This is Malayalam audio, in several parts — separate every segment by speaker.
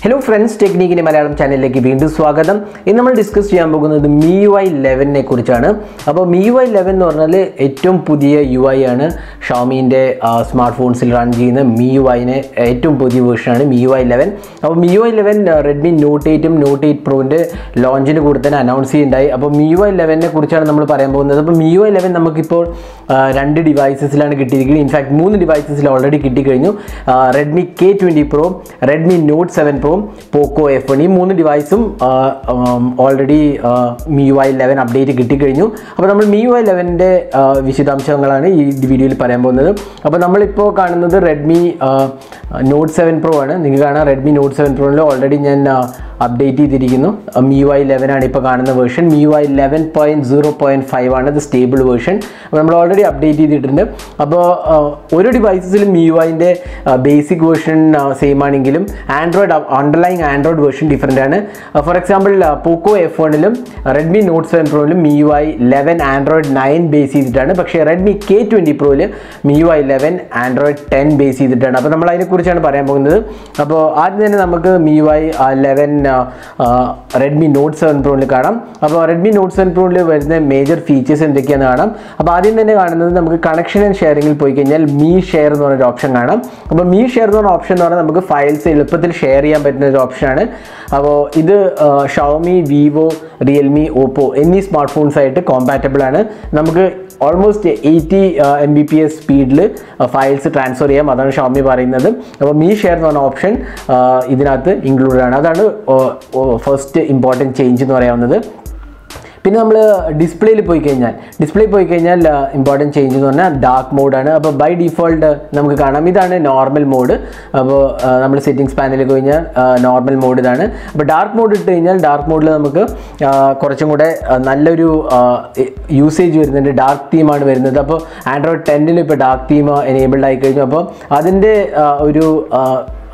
Speaker 1: ഹലോ ഫ്രണ്ട്സ് ടെക്നിക്കിൻ്റെ മലയാളം ചാനലിലേക്ക് വീണ്ടും സ്വാഗതം ഇന്ന് നമ്മൾ ഡിസ്കസ് ചെയ്യാൻ പോകുന്നത് മി യു ഐ ലെവനെ കുറിച്ചാണ് അപ്പോൾ മി യു ഐ ലെവൻ എന്ന് പറഞ്ഞാൽ ഏറ്റവും പുതിയ യു ഐ ആണ് ഷോമീൻ്റെ സ്മാർട്ട് ഫോൺസിൽ റൺ ചെയ്യുന്ന മി യു ഐനെ ഏറ്റവും പുതിയ വേർഷനാണ് മി യു ഐ ലെവൻ അപ്പോൾ Mi U I eleven Redmi note എയ്റ്റും നോട്ട് എയ്റ്റ് പ്രോൻ്റെ ലോഞ്ചിന് കൂടെ തന്നെ അനൗൺസ് ചെയ്യുണ്ടായി അപ്പോൾ മി യു ഐ ലെവനെ കുറിച്ചാണ് നമ്മൾ പറയാൻ പോകുന്നത് അപ്പോൾ മി യു ഐ ലെവൻ നമുക്കിപ്പോൾ ആ, രണ്ട് ഡിവൈസസിലാണ് കിട്ടിയിരിക്കുന്നത് ഇൻഫാക്ട് മൂന്ന് ഡിവൈസസിൽ ഓൾറെഡി കിട്ടിക്കഴിഞ്ഞു Redmi K twenty Pro Redmi not seven Pro Poco F one ഈ മൂന്ന് ഡിവൈസും already Mi U I eleven update കിട്ടിക്കഴിഞ്ഞു അപ്പോൾ നമ്മൾ മി യു ഐ ലെവൻ്റെ വിശദാംശങ്ങളാണ് ഈ വീഡിയോയിൽ പറയാൻ പോകുന്നത് അപ്പോൾ നമ്മളിപ്പോൾ കാണുന്നത് റെഡ്മി നോട്ട് സെവൻ പ്രോ ആണ് നിങ്ങൾക്ക് കാണാം റെഡ്മി നോട്ട് സെവൻ പ്രോയിൽ ഓൾറെഡി ഞാൻ അപ്ഡേറ്റ് ചെയ്തിരിക്കുന്നു മി യു ഐ ലെവൻ ആണ് ഇപ്പോൾ കാണുന്ന version Mi U I eleven point zero point five ആണ് ഇത് സ്റ്റേബിൾ വേർഷൻ അപ്പോൾ നമ്മൾ ഓൾറെഡി അപ്ഡേറ്റ് ചെയ്തിട്ടുണ്ട് അപ്പോൾ ഓരോ ഡിവൈസസിലും മി യു ഐൻ്റെ ബേസിക് വേർഷൻ സെയിം ആണെങ്കിലും Android underlying Android version different ആണ് ഫോർ എക്സാമ്പിൾ പോക്കോ എഫ് വണ്ണിലും റെഡ്മി നോട്ട് സെവൻ പ്രോയിലും Mi U I eleven Android nine base ചെയ്തിട്ടാണ് പക്ഷേ റെഡ്മി കെ ട്വൻറ്റി പ്രോയിൽ Mi U I eleven Android ten base ചെയ്തിട്ടാണ് അപ്പോൾ നമ്മൾ അതിനെക്കുറിച്ചാണ് പറയാൻ പോകുന്നത് അപ്പോൾ ആദ്യം തന്നെ നമുക്ക് Mi U I eleven Redmi not seven പ്രോയിൽ കാണാം അപ്പോൾ റെഡ്മി നോട്ട് സെവൻ പ്രോയിൽ വരുന്ന മേജർ ഫീച്ചേഴ്സ് എന്തൊക്കെയാണെന്ന് കാണാം അപ്പോൾ ആദ്യം തന്നെ കാണുന്നത് നമുക്ക് കണക്ഷൻ ആൻഡ് ഷെയറിങ്ങിൽ പോയി കഴിഞ്ഞാൽ മീ ഷെയർ എന്ന് പറഞ്ഞൊരു ഓപ്ഷൻ കാണാം അപ്പോൾ മീ ഷെയർ എന്ന് പറഞ്ഞ ഓപ്ഷൻ എന്ന് പറഞ്ഞാൽ നമുക്ക് ഫയൽസ് എളുപ്പത്തിൽ ഷെയർ ചെയ്യാൻ പറ്റുന്ന ഒരു ഓപ്ഷനാണ് അപ്പോൾ ഇത് ഷവമി വിവോ റിയൽമി ഓപ്പോ എന്നീ സ്മാർട്ട് ഫോൺസ് ആയിട്ട് കോമ്പാറ്റബിൾ ആണ് നമുക്ക് almost eighty M B P S സ്പീഡിൽ ഫയൽസ് ട്രാൻസ്ഫർ ചെയ്യാം അതാണ് ഷോമി പറയുന്നത് അപ്പോൾ മീ ഷെയർ എന്ന് പറഞ്ഞ ഓപ്ഷൻ ഇതിനകത്ത് ഇൻക്ലൂഡഡ് ആണ് അതാണ് ഫസ്റ്റ് ഇമ്പോർട്ടൻറ്റ് ചേഞ്ച് എന്ന് പറയാവുന്നത് പിന്നെ നമ്മൾ ഡിസ്പ്ലേയിൽ പോയി കഴിഞ്ഞാൽ ഡിസ്പ്ലേ പോയി കഴിഞ്ഞാൽ ഇമ്പോർട്ടൻറ്റ് ചേഞ്ച് എന്ന് പറഞ്ഞാൽ ഡാർക്ക് മോഡാണ് അപ്പോൾ ബൈ ഡിഫോൾട്ട് നമുക്ക് കാണാം ഇതാണ് നോർമൽ മോഡ് അപ്പോൾ നമ്മൾ സെറ്റിംഗ്സ് പാനലിൽ കഴിഞ്ഞാൽ നോർമൽ മോഡ് ഇതാണ് അപ്പോൾ ഡാർക്ക് മോഡ് ഇട്ട് കഴിഞ്ഞാൽ ഡാർക്ക് മോഡിൽ നമുക്ക് ആ, കുറച്ചും കൂടെ ആ, നല്ലൊരു യൂസേജ് വരുന്നുണ്ട് ഡാർക്ക് തീമാണ് വരുന്നത് അപ്പോൾ ആൻഡ്രോയിഡ് ടെന്നിൽ ഇപ്പോൾ ഡാർക്ക് തീം എനേബിൾഡ് ആയി കഴിഞ്ഞു അപ്പോൾ അതിൻ്റെ ആ, ഒരു ആ,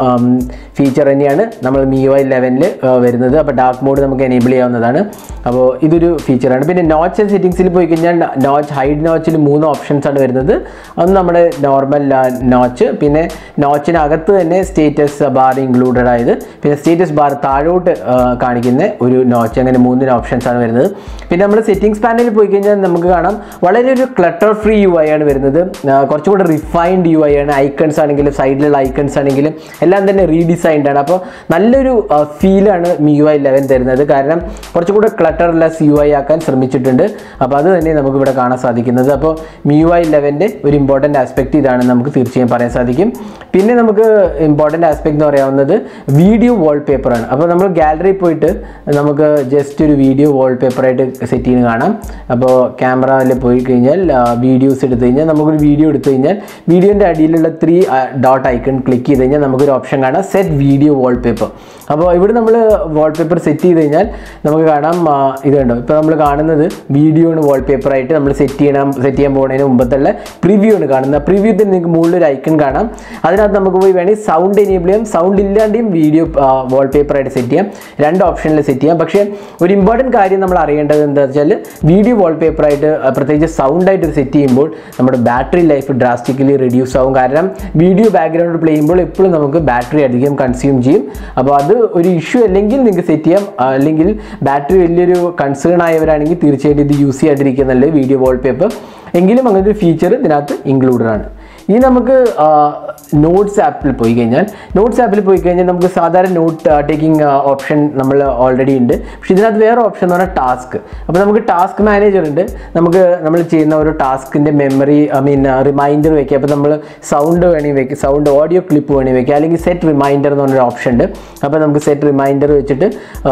Speaker 1: ഫീച്ചർ തന്നെയാണ് നമ്മൾ മി യു ഐ ലെവനിൽ വരുന്നത് അപ്പോൾ ഡാർക്ക് മോഡ് നമുക്ക് എനേബിൾ ചെയ്യാവുന്നതാണ് അപ്പോൾ ഇതൊരു ഫീച്ചറാണ് പിന്നെ നോച്ച് സെറ്റിങ്സിൽ പോയി കഴിഞ്ഞാൽ നോച്ച് ഹൈഡ് നോച്ചിൽ മൂന്ന് ഓപ്ഷൻസ് ആണ് വരുന്നത് ഒന്ന് നമ്മുടെ നോർമൽ നോച്ച് പിന്നെ നോച്ചിനകത്ത് തന്നെ സ്റ്റേറ്റസ് ബാർ ഇൻക്ലൂഡഡ് ആയത് പിന്നെ സ്റ്റേറ്റസ് ബാർ താഴോട്ട് ആ, കാണിക്കുന്ന ഒരു നോച്ച് അങ്ങനെ മൂന്ന് ഓപ്ഷൻസ് ആണ് വരുന്നത് പിന്നെ നമ്മൾ സെറ്റിംഗ്സ് പാനലിൽ പോയി കഴിഞ്ഞാൽ നമുക്ക് കാണാം വളരെ ഒരു ക്ലട്ടർ ഫ്രീ യു ഐ ആണ് വരുന്നത് ആ, കുറച്ചും കൂടെ റിഫൈൻഡ് യു ഐ ആണ് ഐക്കൺസ് ആണെങ്കിലും സൈഡിലുള്ള ഐക്കൺസ് ആണെങ്കിലും എല്ലാം തന്നെ റീഡിസൈൻഡ് ആണ് അപ്പോൾ നല്ലൊരു ഫീലാണ് മി യു ഐ ലെവൻ തരുന്നത് കാരണം കുറച്ചും കൂടെ ക്ലട്ടർലെസ് യു ഐ ആക്കാൻ ശ്രമിച്ചിട്ടുണ്ട് അപ്പോൾ അത് തന്നെ നമുക്ക് ഇവിടെ കാണാൻ സാധിക്കുന്നത് അപ്പോൾ മി യു ഐ ലെവൻ്റെ ഒരു ഇമ്പോർട്ടൻ്റ് ആസ്പെക്ട് ഇതാണ് നമുക്ക് തീർച്ചയായും പറയാൻ സാധിക്കും പിന്നെ നമുക്ക് ഇമ്പോർട്ടൻ്റ് ആസ്പെക്ട് എന്ന് പറയാവുന്നത് വീഡിയോ വാൾപേപ്പറാണ് അപ്പോൾ നമ്മൾ ഗാലറി പോയിട്ട് നമുക്ക് ജസ്റ്റ് ഒരു വീഡിയോ വാൾപേപ്പറായിട്ട് സെറ്റ് ചെയ്യുന്നത് കാണാം അപ്പോൾ ക്യാമറയിൽ പോയി കഴിഞ്ഞാൽ വീഡിയോസ് എടുത്തു കഴിഞ്ഞാൽ നമുക്കൊരു വീഡിയോ എടുത്തു കഴിഞ്ഞാൽ വീഡിയോൻ്റെ അടിയിലുള്ള ത്രീ ഡോട്ട് ഐക്കൺ ക്ലിക്ക് ചെയ്ത് കഴിഞ്ഞാൽ നമുക്കൊരു ഓപ്ഷൻ കാണാം സെറ്റ് വീഡിയോ വാൾപേപ്പർ അപ്പോൾ ഇവിടെ നമ്മൾ വാൾപേപ്പർ സെറ്റ് ചെയ്ത് കഴിഞ്ഞാൽ നമുക്ക് കാണാം ആ, ഇത് കണ്ടോ ഇപ്പോൾ നമ്മൾ കാണുന്നത് വീഡിയോ ആണ് വാൾപേപ്പറായിട്ട് നമ്മൾ സെറ്റ് ചെയ്യണം സെറ്റ് ചെയ്യാൻ പോകുന്നതിന് മുമ്പത്തുള്ള പ്രിവ്യൂ ആണ് കാണുന്നത് പ്രിവ്യൂ തന്നെ നിങ്ങൾക്ക് മുകളിൽ ഒരു ഐക്കൺ കാണാം അതിനകത്ത് നമുക്ക് പോയി വേണമെങ്കിൽ സൗണ്ട് എനേബിൾ ചെയ്യാം സൗണ്ട് ഇല്ലാണ്ടെയും വീഡിയോ വാൾപേപ്പറായിട്ട് സെറ്റ് ചെയ്യാം രണ്ട് ഓപ്ഷനിൽ സെറ്റ് ചെയ്യാം പക്ഷേ ഒരു ഇമ്പോർട്ടൻറ്റ് കാര്യം നമ്മൾ അറിയേണ്ടത് എന്താ വെച്ചാൽ വീഡിയോ വാൾപേപ്പറായിട്ട് പ്രത്യേകിച്ച് സൗണ്ടായിട്ട് സെറ്റ് ചെയ്യുമ്പോൾ നമ്മുടെ ബാറ്ററി ലൈഫ് ഡ്രാസ്റ്റിക്കലി റെഡ്യൂസ് ആവും കാരണം വീഡിയോ ബാക്ക്ഗ്രൗണ്ട് പ്ലേ ചെയ്യുമ്പോൾ എപ്പോഴും നമുക്ക് ബാറ്ററി അധികം കൺസ്യൂം ചെയ്യും അപ്പോൾ അത് ഒരു ഇഷ്യൂ അല്ലെങ്കിൽ നിങ്ങൾക്ക് സെറ്റ് ചെയ്യാം ആ, അല്ലെങ്കിൽ ബാറ്ററി വലിയൊരു കൺസേൺ ആയവരാണെങ്കിൽ തീർച്ചയായിട്ടും ഇത് യൂസ് ചെയ്യാണ്ടിരിക്കുക നല്ലത് വീഡിയോ വാൾപേപ്പർ എങ്കിലും അങ്ങനത്തെ ഒരു ഫീച്ചർ ഇതിനകത്ത് ഇൻക്ലൂഡഡ് ആണ് ഇനി നമുക്ക് നോട്ട്സ് ആപ്പിൽ പോയി കഴിഞ്ഞാൽ നോട്ട്സ് ആപ്പിൽ പോയി കഴിഞ്ഞാൽ നമുക്ക് സാധാരണ നോട്ട് ടേക്കിംഗ് ഓപ്ഷൻ നമ്മൾ ഓൾറെഡി ഉണ്ട് പക്ഷേ ഇതിനകത്ത് വേറെ ഓപ്ഷൻ എന്ന് പറഞ്ഞാൽ ടാസ്ക് അപ്പോൾ നമുക്ക് ടാസ്ക് മാനേജർ ഉണ്ട് നമുക്ക് നമ്മൾ ചെയ്യുന്ന ഒരു ടാസ്കിൻ്റെ മെമ്മറി ഐ മീൻ റിമൈൻഡർ വെക്കുക അപ്പോൾ നമ്മൾ സൗണ്ട് വേണമെങ്കിൽ വെക്കുക സൗണ്ട് ഓഡിയോ ക്ലിപ്പ് വേണമെങ്കിൽ വെക്കുക അല്ലെങ്കിൽ സെറ്റ് റിമൈൻഡർ എന്ന് പറഞ്ഞൊരു ഓപ്ഷൻ ഉണ്ട് അപ്പോൾ നമുക്ക് സെറ്റ് റിമൈൻഡർ വെച്ചിട്ട്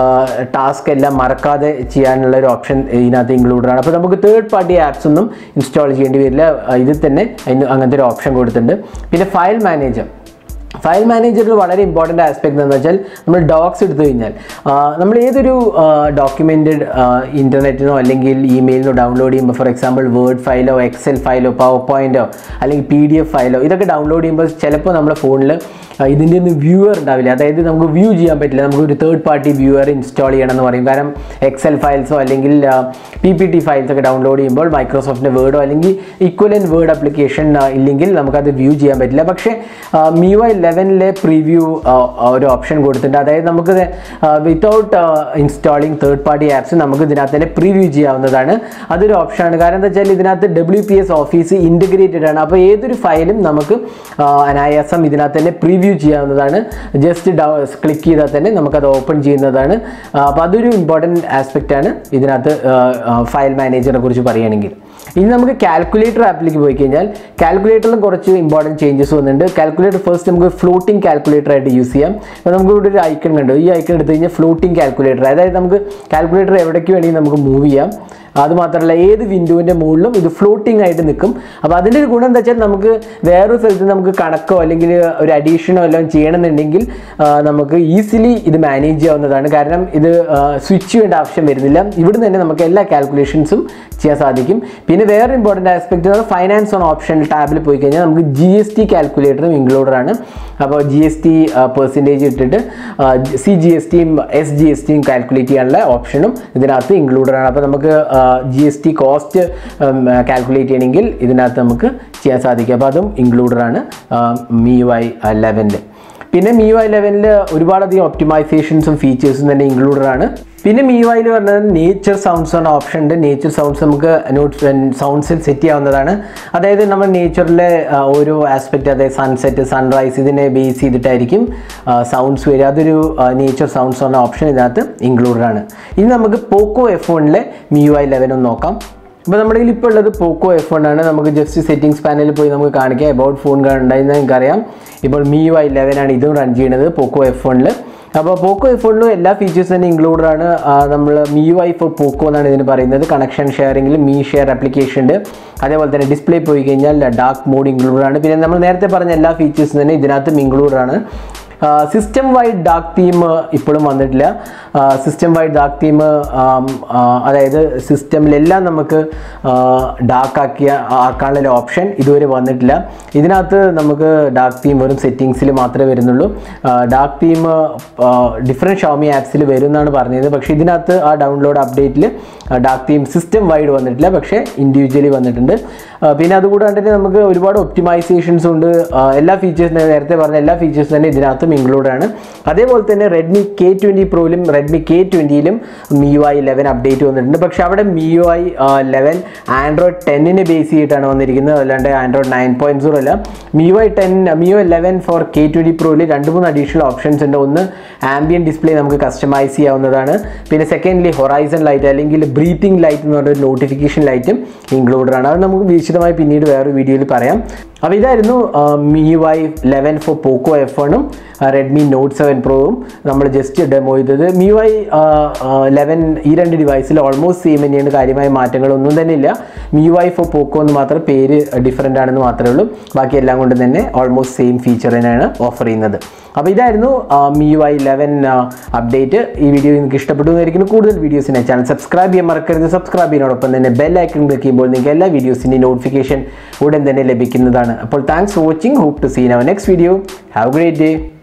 Speaker 1: ടാസ്ക് എല്ലാം മറക്കാതെ ചെയ്യാനുള്ള ഒരു ഓപ്ഷൻ ഇതിനകത്ത് ഇൻക്ലൂഡഡ് ആണ് അപ്പോൾ നമുക്ക് തേർഡ് പാർട്ടി ആപ്സ് ഒന്നും ഇൻസ്റ്റാൾ ചെയ്യേണ്ടി വരില്ല ആ, ഇതിൽ തന്നെ അതിന് അങ്ങനത്തെ ഒരു ഓപ്ഷൻ കൊടുത്തിട്ടുണ്ട് പിന്നെ ഫയൽ മാനേജർ ഫയൽ മാനേജറിൽ വളരെ ഇമ്പോർട്ടൻ്റ് ആസ്പെക്ട് എന്ന് വെച്ചാൽ നമ്മൾ ഡോക്സ് എടുത്തു കഴിഞ്ഞാൽ ആ, നമ്മൾ ഏതൊരു ഡോക്യുമെൻറ്റഡ് ഇൻ്റർനെറ്റിനോ അല്ലെങ്കിൽ ഇമെയിലിനോ ഡൗൺലോഡ് ചെയ്യുമ്പോൾ ഫോർ എക്സാമ്പിൾ വേർഡ് ഫയലോ എക്സൽ ഫയലോ പവർ പോയിൻറ്റോ അല്ലെങ്കിൽ പി ഡി എഫ് ഫയലോ ഇതൊക്കെ ഡൗൺലോഡ് ചെയ്യുമ്പോൾ ചിലപ്പോൾ നമ്മുടെ ഫോണിൽ ഇതിൻ്റെ ഒന്നും വ്യൂവർ ഉണ്ടാവില്ല അതായത് നമുക്ക് വ്യൂ ചെയ്യാൻ പറ്റില്ല നമുക്ക് ഒരു തേർഡ് പാർട്ടി വ്യൂവർ ഇൻസ്റ്റാൾ ചെയ്യണം എന്ന് പറയും കാരണം എക്സൽ ഫയൽസോ അല്ലെങ്കിൽ പി പി ടി ഫയൽസ് ഒക്കെ ഡൗൺലോഡ് ചെയ്യുമ്പോൾ മൈക്രോസോഫ്റ്റിൻ്റെ വേർഡോ അല്ലെങ്കിൽ ഈക്വലൻ വേർഡ് ആപ്ലിക്കേഷൻ ഇല്ലെങ്കിൽ നമുക്കത് വ്യൂ ചെയ്യാൻ പറ്റില്ല പക്ഷേ മി ഐ ലെവനിലെ പ്രിവ്യൂ ഒരു ഓപ്ഷൻ കൊടുത്തിട്ടുണ്ട് അതായത് നമുക്ക് without installing third party apps നമുക്ക് ഇതിനകത്ത് തന്നെ പ്രിവ്യൂ ചെയ്യാവുന്നതാണ് അതൊരു ഓപ്ഷനാണ് കാരണം എന്താ വെച്ചാൽ ഇതിനകത്ത് W P S office integrated ആണ് അപ്പോൾ ഏതൊരു ഫയലും നമുക്ക് ആ, അനായാസം ഇതിനകത്ത് തന്നെ പ്രിവ്യൂ ചെയ്യാവുന്നതാണ് ജസ്റ്റ് ക്ലിക്ക് ചെയ്താൽ തന്നെ നമുക്കത് ഓപ്പൺ ചെയ്യുന്നതാണ് അപ്പോൾ അതൊരു ഇമ്പോർട്ടൻറ്റ് ആസ്പെക്റ്റ് ആണ് ഇതിനകത്ത് ഫയൽ മാനേജറിനെ കുറിച്ച് പറയുകയാണെങ്കിൽ ഇനി നമുക്ക് കാൽക്കുലേറ്റർ ആപ്പിലേക്ക് പോയി കഴിഞ്ഞാൽ കാൽക്കുലേറ്ററിലും കുറച്ച് ഇമ്പോർട്ടൻറ്റ് ചേഞ്ചസ് വന്നിട്ടുണ്ട് കാൽക്കുലേറ്റർ ഫസ്റ്റ് നമുക്ക് ഫ്ലോട്ടിംഗ് കാൽക്കുലേറ്റർ ആയിട്ട് യൂസ് ചെയ്യാം അപ്പോൾ നമുക്ക് ഇവിടെ ഒരു ഐക്കൺ കണ്ടു ഈ ഐക്കൺ എടുത്തു കഴിഞ്ഞാൽ ഫ്ലോട്ടിംഗ് കാൽക്കുലേറ്റർ അതായത് നമുക്ക് കാൽക്കുലേറ്റർ എവിടേക്ക് വേണമെങ്കിൽ നമുക്ക് മൂവ് ചെയ്യാം അത് മാത്രമല്ല ഏത് വിൻഡോവിൻ്റെ മുകളിലും ഇത് ഫ്ലോട്ടിംഗ് ആയിട്ട് നിൽക്കും അപ്പോൾ അതിൻ്റെ ഒരു ഗുണം എന്താ വെച്ചാൽ നമുക്ക് വേറൊരു സ്ഥലത്ത് നമുക്ക് കണക്കോ അല്ലെങ്കിൽ ഒരു അഡീഷനോ എല്ലാം ചെയ്യണമെന്നുണ്ടെങ്കിൽ ആ, നമുക്ക് ഈസിലി ഇത് മാനേജ് ചെയ്യാവുന്നതാണ് കാരണം ഇത് സ്വിച്ച് ചെയ്യേണ്ട ആവശ്യം വരുന്നില്ല ഇവിടെ തന്നെ നമുക്ക് എല്ലാ കാൽക്കുലേഷൻസും ചെയ്യാൻ സാധിക്കും പിന്നെ വേറെ important aspect finance on option ടാബിൽ പോയി കഴിഞ്ഞാൽ നമുക്ക് ജി എസ് ടി കാൽക്കുലേറ്ററും ഇൻക്ലൂഡഡ് ആണ് അപ്പോൾ ജി എസ് ടി പെർസെൻറ്റേജ് ഇട്ടിട്ട് സി ജി എസ് ടിയും എസ് ജി എസ് ടിയും കാൽക്കുലേറ്റ് ചെയ്യാനുള്ള ഓപ്ഷനും ഇതിനകത്ത് ഇൻക്ലൂഡഡ് ആണ് അപ്പോൾ നമുക്ക് G S T cost calculate ചെയ്യണമെങ്കിൽ ഇതിനകത്ത് നമുക്ക് ചെയ്യാൻ സാധിക്കും അപ്പോൾ അതും ഇൻക്ലൂഡഡ് ആണ് മി വൈ ലെവനിൽ പിന്നെ മി വൈ ലെവനിൽ ഒരുപാടധികം ഒപ്റ്റിമൈസേഷൻസും ഫീച്ചേഴ്സും തന്നെ ഇൻക്ലൂഡഡ് ആണ് പിന്നെ മി വൈയിൽ പറഞ്ഞത് നേച്ചർ സൗണ്ട്സ് എന്ന ഓപ്ഷൻ ഉണ്ട് നേച്ചർ സൗണ്ട്സ് നമുക്ക് നോട്ട് സൗണ്ട്സിൽ സെറ്റ് ചെയ്യാവുന്നതാണ് അതായത് നമ്മൾ നേച്ചറിലെ ഓരോ ആസ്പെക്റ്റ് അതായത് സൺസെറ്റ് സൺറൈസ് ഇതിനെ ബേസ് ചെയ്തിട്ടായിരിക്കും സൗണ്ട്സ് വരിക അതൊരു നേച്ചർ സൗണ്ട്സ് എന്ന ഓപ്ഷൻ ഇതിനകത്ത് ഇൻക്ലൂഡഡ് ആണ് ഇനി നമുക്ക് പോക്കോ എഫ് വണ്ണിലെ മി യു ഐ ലെവൻ ഒന്ന് നോക്കാം അപ്പോൾ നമ്മുടെ കയ്യിൽ ഇപ്പോൾ ഉള്ളത് പോക്കോ എഫ് വൺ ആണ് നമുക്ക് ജസ്റ്റ് സെറ്റിംഗ്സ് പാനലിൽ പോയി നമുക്ക് കാണിക്കാം എബൌട്ട് ഫോൺ ഉണ്ടായിരുന്ന നിങ്ങൾക്കറിയാം ഇപ്പോൾ മി യു ഐ ലെവൻ ആണ് ഇതും റൺ ചെയ്യുന്നത് പോക്കോ എഫ് വണ്ണിൽ അപ്പോൾ പോക്കോ എഫ് വണ്ണിലും എല്ലാ ഫീച്ചേഴ്സ് തന്നെ ഇൻക്ലൂഡഡ് ആണ് നമ്മൾ Mi U I for Poco എന്നാണ് ഇതിന് പറയുന്നത് കണക്ഷൻ ഷെയറിംഗിൽ മീ ഷെയർ ആപ്ലിക്കേഷൻ ഉണ്ട് അതേപോലെ തന്നെ ഡിസ്പ്ലേ പോയി കഴിഞ്ഞാൽ ഡാർക്ക് മോഡ് ഇൻക്ലൂഡഡ് ആണ് പിന്നെ നമ്മൾ നേരത്തെ പറഞ്ഞ എല്ലാ ഫീച്ചേഴ്സും തന്നെ ഇതിനകത്തും ഇൻക്ലൂഡഡ് ആണ് സിസ്റ്റം വൈഡ് ഡാർക്ക് തീം ഇപ്പോഴും വന്നിട്ടില്ല സിസ്റ്റം വൈഡ് ഡാർക്ക് തീം അതായത് സിസ്റ്റമിലെല്ലാം നമുക്ക് ഡാർക്ക് ആക്കിയ ആക്കാനുള്ള ഓപ്ഷൻ ഇതുവരെ വന്നിട്ടില്ല ഇതിനകത്ത് നമുക്ക് ഡാർക്ക് തീം വെറും സെറ്റിങ്സിൽ മാത്രമേ വരുന്നുള്ളൂ ഡാർക്ക് തീം ഡിഫറെൻറ്റ് ഷോമി ആപ്സിൽ വരും എന്നാണ് പറഞ്ഞത് പക്ഷേ ഇതിനകത്ത് ആ ഡൗൺലോഡ് അപ്ഡേറ്റിൽ ഡാർക്ക് തീം സിസ്റ്റം വൈഡ് വന്നിട്ടില്ല പക്ഷേ ഇൻഡിവിജ്വലി വന്നിട്ടുണ്ട് ആ, പിന്നെ അതുകൂടാണ്ട് തന്നെ നമുക്ക് ഒരുപാട് ഒപ്റ്റിമൈസേഷൻസ് ഉണ്ട് ആ, എല്ലാ ഫീച്ചേഴ്സും നേരത്തെ പറഞ്ഞ എല്ലാ ഫീച്ചേഴ്സും തന്നെ ഇതിനകത്തും ഇൻക്ലൂഡ് ആണ് അതേപോലെ തന്നെ റെഡ്മി കെ ട്വൻറ്റി പ്രോയിലും റെഡ്മി കെ ട്വൻറ്റിയിലും Mi U I eleven update വന്നിട്ടുണ്ട് പക്ഷേ അവിടെ Mi U I eleven Android ടെന്നിനെ ബേസ് ചെയ്തിട്ടാണ് വന്നിരിക്കുന്നത് അല്ലാണ്ട് ആൻഡ്രോയിഡ് നയൻ പോയിന്റ് സീറോ അല്ല Mi U I ten Mi U I eleven for K twenty പ്രോയിൽ രണ്ട് മൂന്ന് അഡീഷണൽ ഓപ്ഷൻസ് ഉണ്ട് ഒന്ന് ആംബിയൻ ഡിസ്പ്ലേ നമുക്ക് കസ്റ്റമൈസ് ചെയ്യാവുന്നതാണ് പിന്നെ സെക്കൻഡ്ലി ഹൊറൈസൺ ലൈറ്റ് അല്ലെങ്കിൽ ബ്രീത്തിങ് ലൈറ്റ് എന്ന് പറഞ്ഞ ഒരു നോട്ടിഫിക്കേഷൻ ലൈറ്റും ഇൻക്ലൂഡഡ് ആണ് അത് നമുക്ക് വിശദമായി പിന്നീട് വേറൊരു വീഡിയോയിൽ പറയാം അപ്പോൾ ഇതായിരുന്നു Mi Y eleven for Poco F വണ്ണും റെഡ്മി നോട്ട് സെവൻ പ്രോവും നമ്മൾ ജസ്റ്റ് ഡെമോ ചെയ്തത് മി വൈ ലെവൻ ഈ രണ്ട് ഡിവൈസിൽ ഓൾമോസ്റ്റ് സെയിം തന്നെയാണ് കാര്യമായ മാറ്റങ്ങളൊന്നും തന്നെ ഇല്ല മി വൈ ഫോർ പോക്കോ എന്ന് മാത്രം പേര് ഡിഫറെൻ്റ് ആണെന്ന് മാത്രമേ ഉള്ളൂ ബാക്കി എല്ലാം കൊണ്ട് തന്നെ ഓൾമോസ്റ്റ് സെയിം ഫീച്ചർ തന്നെയാണ് ഓഫർ ചെയ്യുന്നത് അപ്പോൾ ഇതായിരുന്നു മി വൈ ലെവൻ അപ്ഡേറ്റ് ഈ വീഡിയോ നിങ്ങൾക്ക് ഇഷ്ടപ്പെട്ടു എന്നായിരിക്കും കൂടുതൽ വീഡിയോസിനെ ചാനൽ സബ്സ്ക്രൈബ് ചെയ്യാൻ മറക്കരുത് സബ്സ്ക്രൈബ് ചെയ്യുന്നതോടൊപ്പം തന്നെ ബെൽ ഐക്കൺ ക്ലിക്ക് ചെയ്യുമ്പോൾ നിങ്ങൾക്ക് എല്ലാ വീഡിയോസിൻ്റെയും നോട്ടിഫിക്കേഷൻ ഉടൻ തന്നെ ലഭിക്കുന്നതാണ് അപ്പോൾ thanks for watching hope to see in our next video have great day